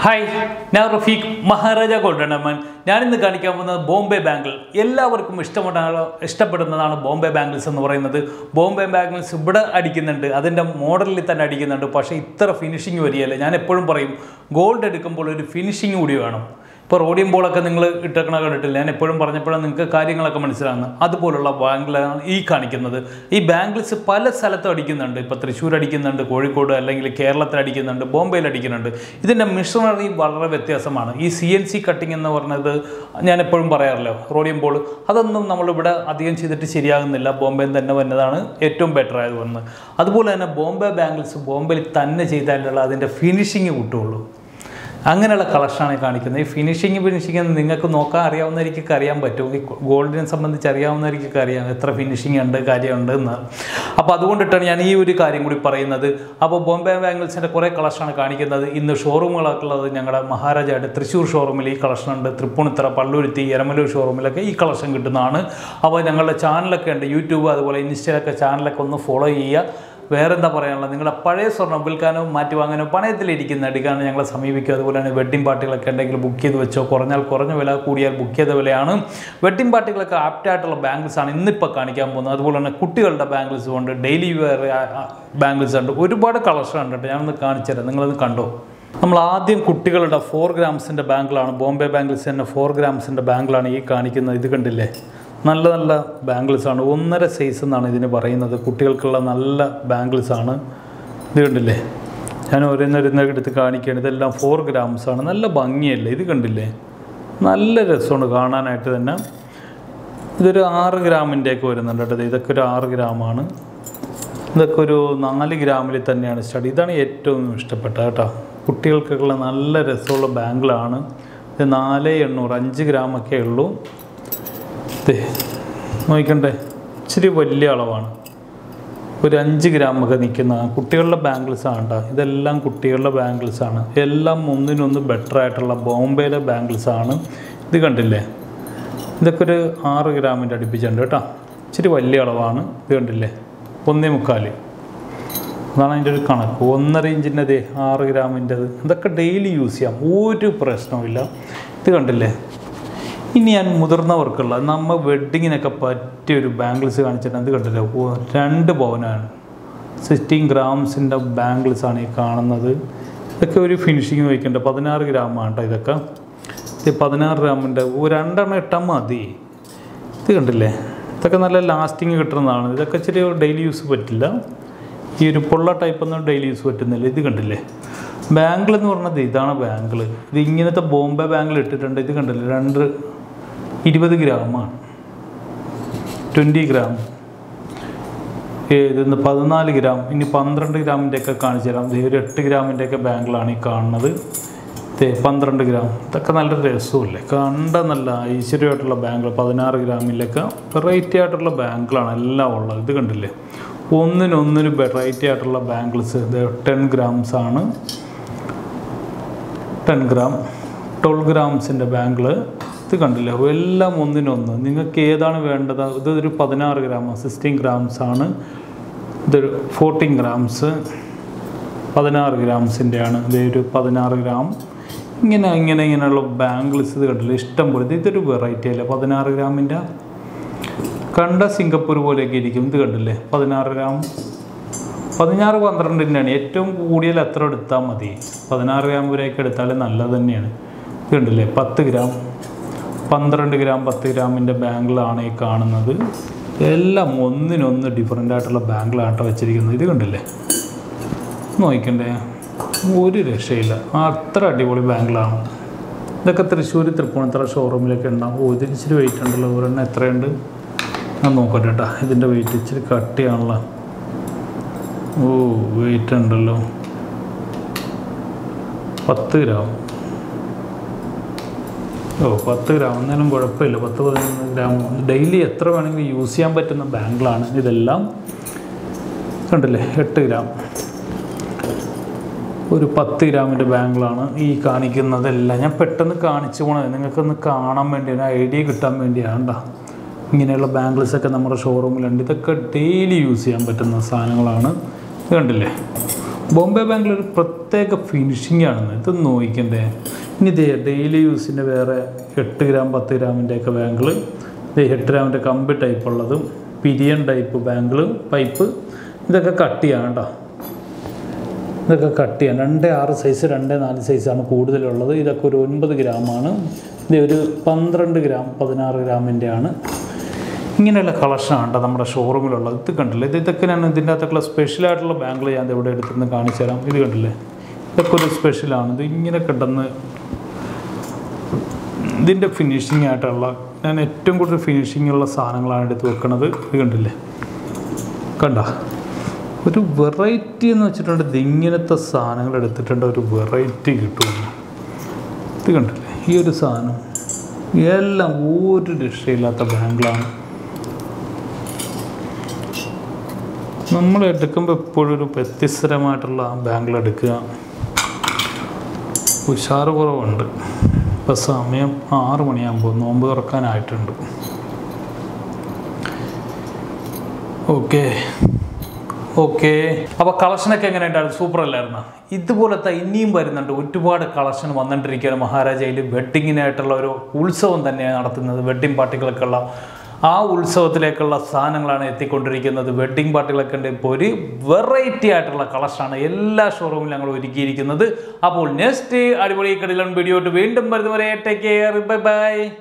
hi ഞാൻ റഫീഖ് മഹാരാജ ഗോൾഡനമ്മൻ ഞാനിന്ന് കാണിക്കാൻ പോകുന്നത് ബോംബെ ബാങ്കിൾ എല്ലാവർക്കും ഇഷ്ടപ്പെട്ടാണ് ഇഷ്ടപ്പെടുന്നതാണ് ബോംബെ ബാംഗിൾസ് എന്ന് പറയുന്നത് ബോംബെ ബാംഗിൾസ് ഇവിടെ അടിക്കുന്നുണ്ട് അതിൻ്റെ മോഡലിൽ തന്നെ അടിക്കുന്നുണ്ട് പക്ഷേ ഇത്ര ഫിനിഷിങ് വരികയല്ല ഞാൻ എപ്പോഴും പറയും ഗോൾഡ് എടുക്കുമ്പോൾ ഒരു ഫിനിഷിങ് കൂടി വേണം ഇപ്പോൾ റോഡിയം ബോളൊക്കെ നിങ്ങൾ ഇട്ടേക്കണ കണ്ടിട്ടില്ല ഞാൻ എപ്പോഴും പറഞ്ഞപ്പോഴാണ് നിങ്ങൾക്ക് കാര്യങ്ങളൊക്കെ മനസ്സിലാകുന്നത് അതുപോലുള്ള ബാങ്കിളാണ് ഈ കാണിക്കുന്നത് ഈ ബാംഗിൾസ് പല സ്ഥലത്തും അടിക്കുന്നുണ്ട് ഇപ്പോൾ തൃശ്ശൂർ അടിക്കുന്നുണ്ട് കോഴിക്കോട് അല്ലെങ്കിൽ കേരളത്തിൽ അടിക്കുന്നുണ്ട് ബോംബെയിൽ അടിക്കുന്നുണ്ട് ഇതിൻ്റെ മിഷണറി വളരെ വ്യത്യാസമാണ് ഈ സി എൻ സി കട്ടിംഗ് എന്ന് പറഞ്ഞത് ഞാൻ എപ്പോഴും പറയാറില്ല റോഡിയം ബോൾ അതൊന്നും നമ്മളിവിടെ അധികം ചെയ്തിട്ട് ശരിയാകുന്നില്ല ബോംബെയിൽ തന്നെ വന്നതാണ് ഏറ്റവും ബെറ്റർ ആയത് വന്ന് അതുപോലെ തന്നെ ബോംബെ ബാംഗിൾസ് ബോംബെയിൽ തന്നെ ചെയ്താലുള്ള അതിൻ്റെ ഫിനിഷിങ് കിട്ടുള്ളൂ അങ്ങനെയുള്ള കളക്ഷനാണ് കാണിക്കുന്നത് ഈ ഫിനിഷിങ് ഫിനിഷിങ് നിങ്ങൾക്ക് നോക്കാൻ അറിയാവുന്നവരിക്കൊക്കെ അറിയാൻ പറ്റും ഈ ഗോൾഡിനെ സംബന്ധിച്ച് അറിയാവുന്നവരിക്കൊക്കെ അറിയാം എത്ര ഫിനിഷിങ് ഉണ്ട് കാര്യമുണ്ട് എന്ന് അപ്പോൾ അതുകൊണ്ടിട്ടാണ് ഞാൻ ഈ ഒരു കാര്യം കൂടി പറയുന്നത് അപ്പോൾ ബോംബെ ബാംഗിൾസിൻ്റെ കുറേ കളക്ഷനാണ് കാണിക്കുന്നത് ഇന്ന് ഷോറൂമുകളൊക്കെ ഉള്ളത് ഞങ്ങളുടെ മഹാരാജയുടെ തൃശ്ശൂർ ഷോറൂമിൽ ഈ കളക്ഷൻ ഉണ്ട് തൃപ്പൂണിത്തറ പള്ളുരുത്തി എരമലൂർ ഷോറൂമിലൊക്കെ ഈ കളക്ഷൻ കിട്ടുന്നതാണ് അപ്പോൾ ഞങ്ങളുടെ ചാനലൊക്കെ ഉണ്ട് യൂട്യൂബ് അതുപോലെ ഇൻസ്റ്റയിലൊക്കെ ചാനലൊക്കെ ഒന്ന് ഫോളോ ചെയ്യുക വേറെ എന്താ പറയാനുള്ളത് നിങ്ങളുടെ പഴയ സ്വർണ്ണം വിൽക്കാനോ മാറ്റി വാങ്ങാനോ പണയത്തിലിരിക്കുന്ന എടുക്കാനോ ഞങ്ങളെ സമീപിക്കുക അതുപോലെ തന്നെ വെഡ്ഡിംഗ് പാർട്ടികളൊക്കെ ഉണ്ടെങ്കിൽ ബുക്ക് ചെയ്ത് വെച്ചോ കുറഞ്ഞാൽ കുറഞ്ഞ വില കൂടിയാൽ ബുക്ക് ചെയ്ത വിലയാണ് വെഡ്ഡിംഗ് പാർട്ടികളൊക്കെ ആപ്റ്റായിട്ടുള്ള ബാംഗിൾസ് ആണ് ഇന്നിപ്പോൾ കാണിക്കാൻ പോകുന്നത് അതുപോലെ തന്നെ കുട്ടികളുടെ ബാംഗിൾസ് ഉണ്ട് ഡെയിലി വെയർ ബാംഗിൾസ് ഉണ്ട് ഒരുപാട് കളക്ഷൻ ഉണ്ട് കേട്ടോ ഞാനൊന്ന് കാണിച്ചു തരാം നിങ്ങളത് കണ്ടോ നമ്മൾ ആദ്യം കുട്ടികളുടെ ഫോർ ഗ്രാംസിൻ്റെ ബാങ്കിളാണ് ബോംബെ ബാംഗിൾസ് തന്നെ ഫോർ ഗ്രാംസിൻ്റെ ബാങ്കിളാണ് ഈ കാണിക്കുന്നത് ഇത് കണ്ടില്ലേ നല്ല നല്ല ബാംഗിൾസ് ആണ് ഒന്നര സൈസ് എന്നാണ് ഇതിന് പറയുന്നത് കുട്ടികൾക്കുള്ള നല്ല ബാംഗിൾസ് ആണ് ഇത് കണ്ടില്ലേ ഞാൻ ഓരോന്നൊരുന്ന എടുത്ത് കാണിക്കുകയാണ് ഇതെല്ലാം ഫോർ ഗ്രാംസ് ആണ് നല്ല ഭംഗിയല്ലേ ഇത് കണ്ടില്ലേ നല്ല രസമാണ് കാണാനായിട്ട് തന്നെ ഇതൊരു ആറ് ഗ്രാമിൻ്റെയൊക്കെ വരുന്നുണ്ട് കേട്ടോ ഇതൊക്കെ ഒരു ആറ് ഗ്രാമാണ് ഇതൊക്കെ ഒരു നാല് ഗ്രാമിൽ തന്നെയാണ് സ്റ്റഡി ഇതാണ് ഏറ്റവും ഇഷ്ടപ്പെട്ടത് കേട്ടോ കുട്ടികൾക്കുള്ള നല്ല രസമുള്ള ബാങ്കിളാണ് ഇത് നാല് എണ്ണൂറ് അഞ്ച് ഗ്രാമൊക്കെ ഉള്ളൂ ദേ നോക്കണ്ടേ ഇച്ചിരി വലിയ അളവാണ് ഒരു അഞ്ച് ഗ്രാമൊക്കെ നിൽക്കുന്ന കുട്ടികളുടെ ബാംഗിൾസ് ആണ് കേട്ടോ ഇതെല്ലാം കുട്ടികളുടെ ബാംഗിൾസ് ആണ് എല്ലാം ഒന്നിനൊന്ന് ബെറ്റർ ആയിട്ടുള്ള ബോംബെയിലെ ബാംഗിൾസ് ആണ് ഇത് കണ്ടില്ലേ ഇതൊക്കെ ഒരു ആറ് ഗ്രാമിൻ്റെ അടുപ്പിച്ചുണ്ട് കേട്ടോ ഇച്ചിരി വലിയ അളവാണ് ഇത് കണ്ടില്ലേ ഒന്നേ മുക്കാൽ അതാണ് അതിൻ്റെ ഒരു കണക്ക് ഒന്നര ഇഞ്ചിൻ്റെ ദേ ആറ് ഗ്രാമിൻ്റെത് ഇതൊക്കെ ഡെയിലി യൂസ് ചെയ്യാം ഒരു പ്രശ്നവുമില്ല ഇത് കണ്ടില്ലേ ഇനി ഞാൻ മുതിർന്നവർക്കുള്ള നമ്മൾ വെഡ്ഡിങ്ങിനൊക്കെ പറ്റിയ ഒരു ബാംഗിൾസ് കാണിച്ചിട്ട് അത് കണ്ടില്ലേ ഓ, രണ്ട് പവനാണ് സിക്സ്റ്റീൻ ഗ്രാംസിൻ്റെ ബാംഗിൾസ് ആണ് ഈ കാണുന്നത് ഇതൊക്കെ ഒരു ഫിനിഷിങ് വയ്ക്കേണ്ട പതിനാറ് ഗ്രാമാണ് കേട്ടോ ഇതൊക്കെ ഇത് പതിനാറ് ഗ്രാമിൻ്റെ ഓ രണ്ടെണ്ണം ഇട്ടാൽ മതി ഇത് കണ്ടില്ലേ ഇതൊക്കെ നല്ല ലാസ്റ്റിങ് കിട്ടുന്നതാണ് ഇതൊക്കെ ഇച്ചിരി ഡെയിലി യൂസ് പറ്റില്ല ഈ ഒരു പൊള്ള ടൈപ്പ് ഒന്നും ഡെയിലി യൂസ് പറ്റുന്നില്ല ഇത് കണ്ടില്ലേ ബാങ്കിൾ എന്ന് പറഞ്ഞത് ഇതാണ് ബാങ്കിൾ ഇത് ഇങ്ങനത്തെ ബോംബെ ബാങ്കിൾ ഇട്ടിട്ടുണ്ട് ഇത് കണ്ടില്ലേ രണ്ട് ഇരുപത് ഗ്രാമാണ് ട്വൻറ്റി ഗ്രാം ഇതൊന്ന് പതിനാല് ഗ്രാം ഇനി പന്ത്രണ്ട് ഗ്രാമിൻ്റെ ഒക്കെ കാണിച്ചു തരാം ദേ ഒരു എട്ട് ഗ്രാമിൻ്റെ ഒക്കെ ബാങ്കിളാണ് ഈ കാണുന്നത് ദേ പന്ത്രണ്ട് ഗ്രാം ഇതൊക്കെ നല്ല രസമില്ലേ കണ്ട നല്ല ഐശ്വര്യമായിട്ടുള്ള ബാങ്കിൾ പതിനാറ് ഗ്രാമിലൊക്കെ വെറൈറ്റി ആയിട്ടുള്ള ബാങ്കിളാണ് എല്ലാം ഉള്ളത് ഇത് കണ്ടില്ലേ ഒന്നിനൊന്നിന് വെറൈറ്റി ആയിട്ടുള്ള ബാങ്കിൾസ് ഇത് ടെൻ ഗ്രാംസ് ആണ് ടെൻ ഗ്രാം ട്വൽവ് ഗ്രാംസിൻ്റെ ബാങ്കിൾ ഇത് കണ്ടില്ലേ എല്ലാം ഒന്നിനൊന്ന് നിങ്ങൾക്ക് ഏതാണ് വേണ്ടത് ഇതൊരു പതിനാറ് ഗ്രാം സിക്സ്റ്റീൻ ഗ്രാംസ് ആണ് ഇതൊരു ഫോർട്ടീൻ ഗ്രാംസ് പതിനാറ് ഗ്രാംസിൻ്റെ ആണ് ഇതൊരു പതിനാറ് ഗ്രാം ഇങ്ങനെ ഇങ്ങനെ ഇങ്ങനെയുള്ള ബാംഗിൾസ് ഇത് കണ്ടില്ലേ ഇഷ്ടം പോലെ ഇത് ഇതൊരു വെറൈറ്റി അല്ലേ പതിനാറ് ഗ്രാമിൻ്റെ കണ്ട സിംഗപ്പൂർ പോലെയൊക്കെ ഇരിക്കും ഇത് കണ്ടില്ലേ പതിനാറ് ഗ്രാം പതിനാറ് പന്ത്രണ്ടിൻ്റെയാണ് ഏറ്റവും കൂടിയാൽ എത്ര എടുത്താൽ മതി പതിനാറ് ഗ്രാം വരെയൊക്കെ എടുത്താൽ നല്ലത് തന്നെയാണ് ഇത് കണ്ടില്ലേ പത്ത് ഗ്രാം പന്ത്രണ്ട് ഗ്രാം പത്ത് ഗ്രാമിൻ്റെ ബാങ്കിളാണ് ഈ കാണുന്നത് എല്ലാം ഒന്നിനൊന്ന് ഡിഫറെൻ്റ് ആയിട്ടുള്ള ബാങ്കിളാണ് കേട്ടോ വെച്ചിരിക്കുന്നത് ഇത് കണ്ടില്ലേ നോക്കണ്ടേ ഒരു രക്ഷയില്ല അത്ര അടിപൊളി ബാങ്കിളാണ് ഇതൊക്കെ തൃശ്ശൂർ തൃപ്പൂണിത്തറ ഷോറൂമിലൊക്കെ ഉണ്ടാവും ഓ ഇതിന് ഇച്ചിരി വെയിറ്റ് ഉണ്ടല്ലോ ഒരെണ്ണം എത്രയുണ്ട് ഞാൻ നോക്കട്ടെ കേട്ടോ ഇതിൻ്റെ വെയിറ്റ് ഇച്ചിരി കട്ടിയാണല്ലോ ഓ വെയിറ്റ് ഉണ്ടല്ലോ പത്ത് ഗ്രാം ഓ പത്ത് ഗ്രാം എന്നാലും കുഴപ്പമില്ല പത്ത് പതിനൊന്ന് ഗ്രാം ഡെയിലി എത്ര വേണമെങ്കിലും യൂസ് ചെയ്യാൻ പറ്റുന്ന ബാങ്കിളാണ് ഇതെല്ലാം കണ്ടില്ലേ എട്ട് ഗ്രാം ഒരു പത്ത് ഗ്രാമിൻ്റെ ബാങ്കിളാണ് ഈ കാണിക്കുന്നതെല്ലാം ഞാൻ പെട്ടെന്ന് കാണിച്ചു പോണത് നിങ്ങൾക്കൊന്ന് കാണാൻ വേണ്ടിയാണ് ഐഡിയ കിട്ടാൻ വേണ്ടിയാണ് കേട്ടോ ഇങ്ങനെയുള്ള ബാംഗിൾസൊക്കെ നമ്മുടെ ഷോറൂമിലുണ്ട് ഇതൊക്കെ ഡെയിലി യൂസ് ചെയ്യാൻ പറ്റുന്ന സാധനങ്ങളാണ് ഇത് കണ്ടില്ലേ ബോംബെ ബാങ്കിൽ ഒരു പ്രത്യേക ഫിനിഷിംഗ് ആണെന്ന് ഇത് നോക്കിക്കണ്ടേ ഇനി ഇതേ ഡെയിലി യൂസിന് വേറെ എട്ട് ഗ്രാം പത്ത് ഗ്രാമിൻ്റെ ഒക്കെ ബാങ്കിൾ ഇത് എട്ട് ഗ്രാമിൻ്റെ കമ്പി ടൈപ്പ് ഉള്ളതും പിരിയൻ ടൈപ്പ് ബാങ്കിൾ പൈപ്പ് ഇതൊക്കെ കട്ട് ചെയ്യാം കേട്ടോ ഇതൊക്കെ കട്ട് ചെയ്യാം രണ്ട് ആറ് സൈസ് രണ്ട് നാല് സൈസാണ് കൂടുതലുള്ളത് ഇതൊക്കെ ഒരു ഒൻപത് ഗ്രാമാണ് ഇത് ഒരു പന്ത്രണ്ട് ഗ്രാം പതിനാറ് ഗ്രാമിൻ്റെ ആണ് ഇങ്ങനെയുള്ള കളക്ഷനാണ് കേട്ടോ നമ്മുടെ ഷോറൂമിലുള്ളത് ഇത് കണ്ടില്ലേ ഇത് ഇതൊക്കെ ഞാൻ ഇതിൻ്റെ അകത്തുള്ള സ്പെഷ്യലായിട്ടുള്ള ബാങ്കിൾ ഞാൻ ഇവിടെ എടുത്തുനിന്ന് കാണിച്ചു തരാം ഇത് കണ്ടില്ലേ ഇതൊക്കെ ഒരു സ്പെഷ്യലാണ് ഇത് ഇങ്ങനെ കിടന്ന് ഇതിൻ്റെ ഫിനിഷിംഗ് ആയിട്ടുള്ള ഞാൻ ഏറ്റവും കൂടുതൽ ഫിനിഷിംഗ് ഉള്ള സാധനങ്ങളാണ് എടുത്ത് വെക്കണത് ഇത് കണ്ടില്ലേ കണ്ട ഒരു വെറൈറ്റി എന്ന് വെച്ചിട്ടുണ്ട് ഇത് ഇങ്ങനത്തെ സാധനങ്ങൾ എടുത്തിട്ടുണ്ട് ഒരു വെറൈറ്റി കിട്ടുമെന്ന് ഇത് കണ്ടില്ലേ ഈ ഒരു സാധനം എല്ലാം ഒരു രക്ഷയില്ലാത്ത ബാങ്കിളാണ് നമ്മൾ എടുക്കുമ്പോൾ എപ്പോഴും ഒരു വ്യത്യസ്തരമായിട്ടുള്ള ബാങ്കിൾ എടുക്കുക ഉഷാറ് കുറവുണ്ട് ഇപ്പം സമയം ആറ് മണിയാകുമ്പോൾ നോമ്പ് തുറക്കാനായിട്ടുണ്ട് ഓക്കെ ഓക്കെ അപ്പോൾ കളക്ഷനൊക്കെ എങ്ങനെ ഉണ്ടായിരുന്നു സൂപ്പർ അല്ലായിരുന്നു ഇതുപോലത്തെ ഇനിയും വരുന്നുണ്ട് ഒരുപാട് കളക്ഷൻ വന്നുകൊണ്ടിരിക്കുകയാണ് മഹാരാജയിൽ വെഡ്ഡിങ്ങിനായിട്ടുള്ള ഒരു ഉത്സവം തന്നെയാണ് നടത്തുന്നത് വെഡ്ഡിങ് പാർട്ടികളൊക്കെ ഉള്ള ആ ഉത്സവത്തിലേക്കുള്ള സാധനങ്ങളാണ് എത്തിക്കൊണ്ടിരിക്കുന്നത് വെഡ്ഡിങ് പാർട്ടികളൊക്കെ ഉണ്ട് ഇപ്പോൾ ഒരു വെറൈറ്റി ആയിട്ടുള്ള കളക്ഷനാണ് എല്ലാ ഷോറൂമിലും ഞങ്ങൾ ഒരുക്കിയിരിക്കുന്നത് അപ്പോൾ നെക്സ്റ്റ് അടിപൊളി കടിലൺ വീഡിയോ വീണ്ടും വരുന്നവരെ ടേക്ക് കെയർ ബൈ ബൈ